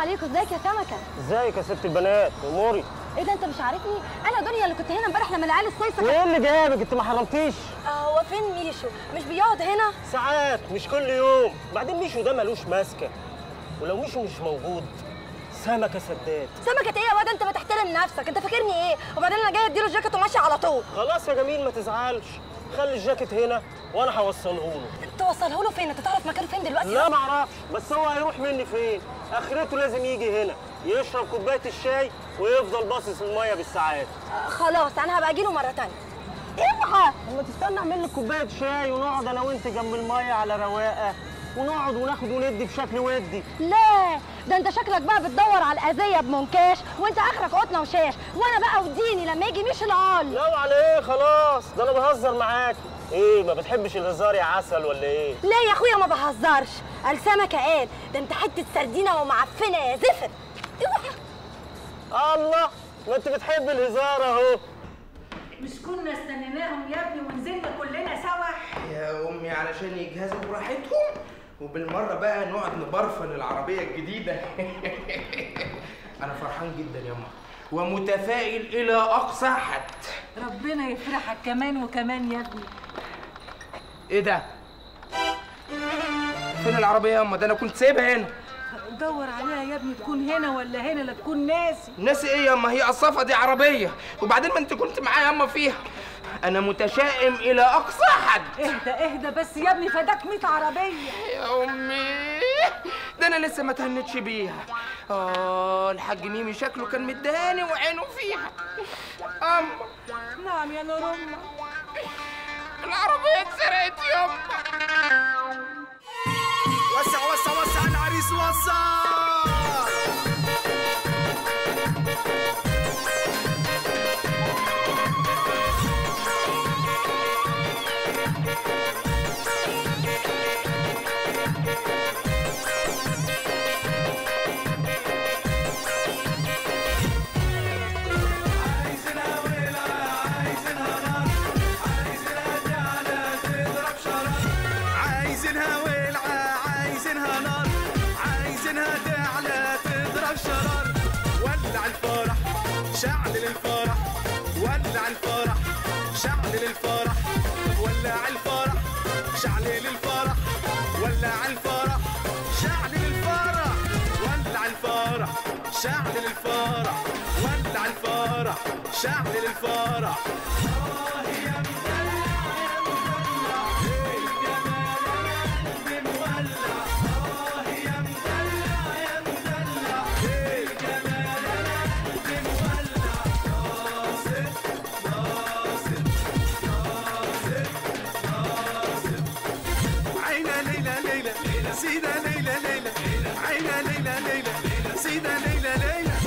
عليكم ازيك يا سمكه ازيك يا ست البنات اموري ايه ده انت مش عارفني انا دنيا اللي كنت هنا امبارح لما العيال الصيصه وايه اللي جابك انت ما حرمتيش آه، هو فين ميشو مش بيقعد هنا ساعات مش كل يوم بعدين ميشو ده ملوش ماسكه ولو ميشو مش موجود سمكه سداد سمكه ايه يا واد انت ما تحترم نفسك انت فاكرني ايه وبعدين انا جايه اديله الجاكيت وماشي على طول خلاص يا جميل ما تزعلش خلي الجاكيت هنا وانا هوصله له توصله له فين انت تعرف مكانه فين دلوقتي لا ما اعرفش بس هو هيروح مني فين اخرته لازم يجي هنا يشرب كوبايه الشاي ويفضل باصص الميه بالساعات آه، خلاص انا هبقى اجيله مره تانية اوعى لما تستنى اعمل لك كوبايه شاي ونقعد انا وانت جنب الميه على رواقه ونقعد وناخد وندي بشكل ودي لا ده انت شكلك بقى بتدور على الاذيه بمنكاش وانت اخرك قطنه وشاش وانا بقى وديني لما يجي مش العال لا وعلى ايه خلاص ده انا بهزر معاك ايه ما بتحبش الهزار يا عسل ولا ايه لا يا اخويا ما بهزرش السمكه قال ده انت حته سردينه ومعفنه يا زفر اوعى الله ما انت بتحب الهزار اهو مش كنا استنيناهم يا ابني ونزلنا كلنا سوا يا امي علشان يجهزوا براحتهم وبالمره بقى نقعد نبرفن العربيه الجديده انا فرحان جدا يا أما ومتفائل الى اقصى حد ربنا يفرحك كمان وكمان يا ابني ايه ده فين العربيه يا أما ده انا كنت سايبها هنا دور عليها يا ابني تكون هنا ولا هنا لا تكون ناسي ناسي ايه يا أما هي الصفه دي عربيه وبعدين ما انت كنت معايا يا أما فيها انا متشائم الى اقصى حد اهدى اهدى بس يا ابني فداك 100 عربيه يا امي ده انا لسه ما تهنتش بيها اه الحاج ميمي شكله كان مدهاني وعينه فيها اما نعم يا نور امك العربيه اتسرقت يما وسع وسع وسع العريس وسع عايزينها ولعة عايزينها نار عايزينها تعلى تضرب شرار ولع الفرح شعل الفرح ولع الفرح شعل الفرح ولع الفرح شعل الفرح ولع الفرح شعل الفرح ولع الفرح شعل الفرح ولع الفرح شعل الفرح آه يا عينا ليلى ليلى سيدة ليلى ليلى عينا ليلى ليلى سيدة ليلى ليلى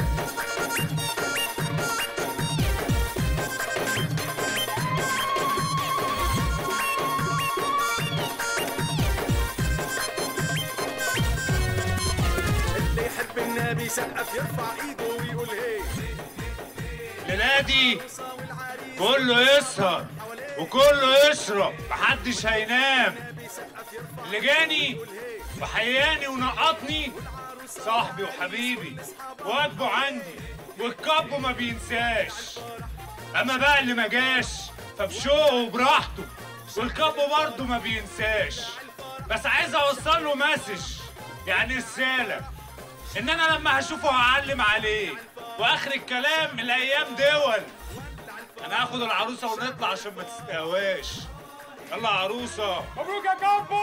اللي يحب النبي يسقف يرفع ايده ويقول هي لنادي كله يسهر وكله يشرب محدش هينام اللي جاني وحياني ونقطني صاحبي وحبيبي واجبه عندي والكب ما بينساش اما بقى اللي ما جاش فبشوقه وبراحته والكب برضه ما بينساش بس عايز اوصل له مسج يعني رساله ان انا لما هشوفه هعلم عليه واخر الكلام الايام دول انا هاخد العروسه ونطلع عشان ما تستهواش يلا يا عروسه مبروك يا كابو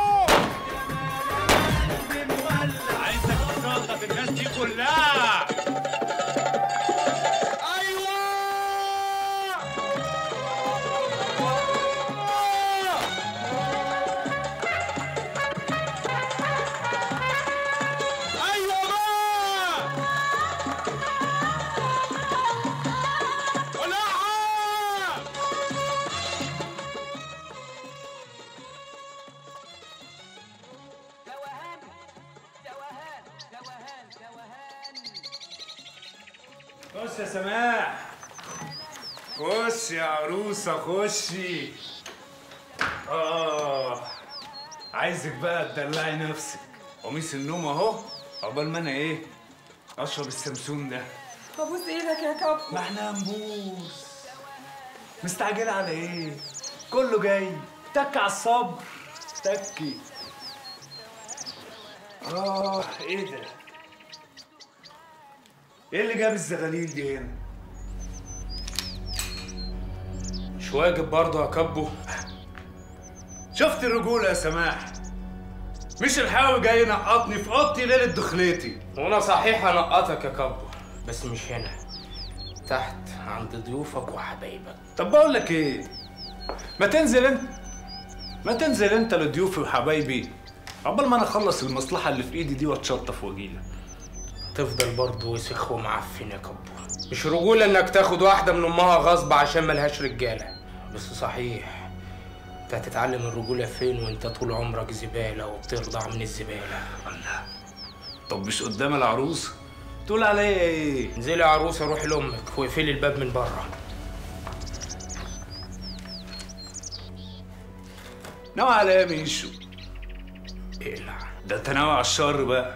عايزك تسلط الناس دي كلها ايوه بقى ولعها خش يا سماح خش يا عروسة خشي آه عايزك بقى تدلعي نفسك قميص النوم أهو عقبال ما أنا إيه اشرب السمسون ده ببوس ايدك يا كابو ما احنا هنبوس مستعجلة على ايه؟ كله جاي تك على الصبر تكي اه ايه ده؟ ايه اللي جاب الزغاليل دي هنا؟ مش واجب برضه يا كبو شفت الرجولة يا سماح مش الحاوي جاي ينقطني في اوضتي ليلة دخلتي وانا صحيح هنقطك يا كبو بس مش هنا تحت عند ضيوفك وحبايبك طب بقول لك ايه ما تنزل انت ما تنزل انت لضيوفي وحبايبي عقبال ما انا اخلص المصلحه اللي في ايدي دي واتشطف واجيلك تفضل برضه وسخ ومعفن يا كبو مش رجولة انك تاخد واحدة من امها غصب عشان ملهاش رجالة بس صحيح انت هتتعلم الرجولة فين وانت طول عمرك زبالة وبترضع من الزبالة الله طب مش قدام العروس تقول عليا ايه انزلي يا عروسة روحي لامك واقفلي الباب من بره ناوي على ايه يا ميشو اقلع ده انت ناوي على الشر بقى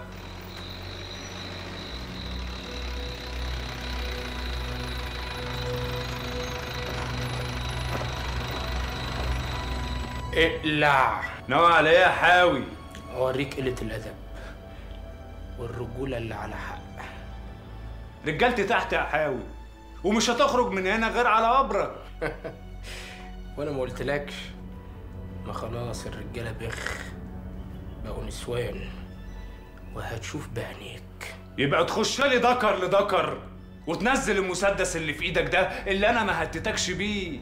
اقلع ناوي على ايه يا حاوي اوريك قلة الادب والرجولة اللي على حق رجالتي تحت يا حاوي ومش هتخرج من هنا غير على قبرك وانا ما قلتلكش ما خلاص الرجالة بخ بقوا نسوان وهتشوف بعينيك يبقى تخش لي دكر لدكر وتنزل المسدس اللي في ايدك ده اللي انا ما هتتكش بيه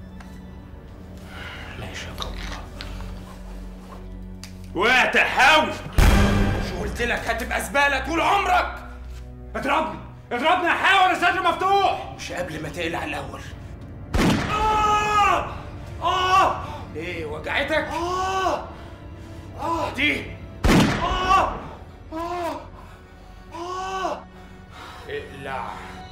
ماشي يا كبر وقعت يا حاوي مش قلت لك هتبقى زبالة طول عمرك اضربني اضربني يا حاوي انا صدري مفتوح مش قبل ما تقلع الاول آه! آه! ايه وجعتك آه! آه! دي آه! آه! آه! اقلع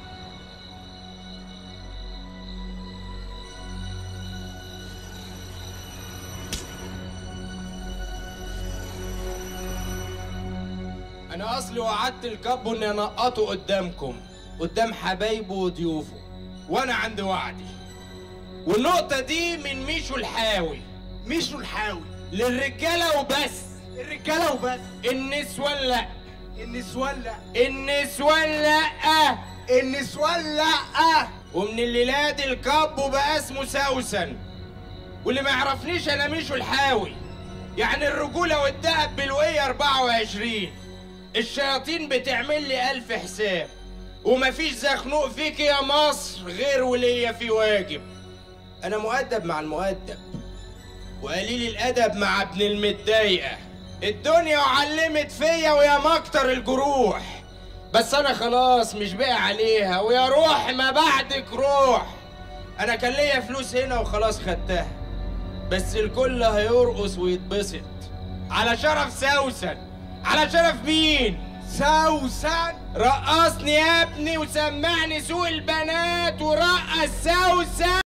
انا اصلي وعدت الكابو اني انقطه قدامكم قدام حبايبه وضيوفه وانا عند وعدي والنقطة دي من ميشو الحاوي ميشو الحاوي للرجالة وبس الرجاله وبس النسوان لا النسوان لا النسوان لا النسوان لا ومن الليلة دي الكابو بقى اسمه سوسن واللي ما يعرفنيش انا ميشو الحاوي يعني الرجولة والدهب بالوية 24 الشياطين بتعمل لي ألف حساب ومفيش زخنوق فيك يا مصر غير وليا في واجب أنا مؤدب مع المؤدب وقليل الأدب مع ابن المتضايقة الدنيا علمت فيا ويا مكتر الجروح بس أنا خلاص مش باقي عليها ويا روح ما بعدك روح أنا كان ليا فلوس هنا وخلاص خدتها بس الكل هيرقص ويتبسط على شرف سوسن على شرف مين؟ سوسن رقصني يا ابني وسمعني سوق البنات ورقص سوسن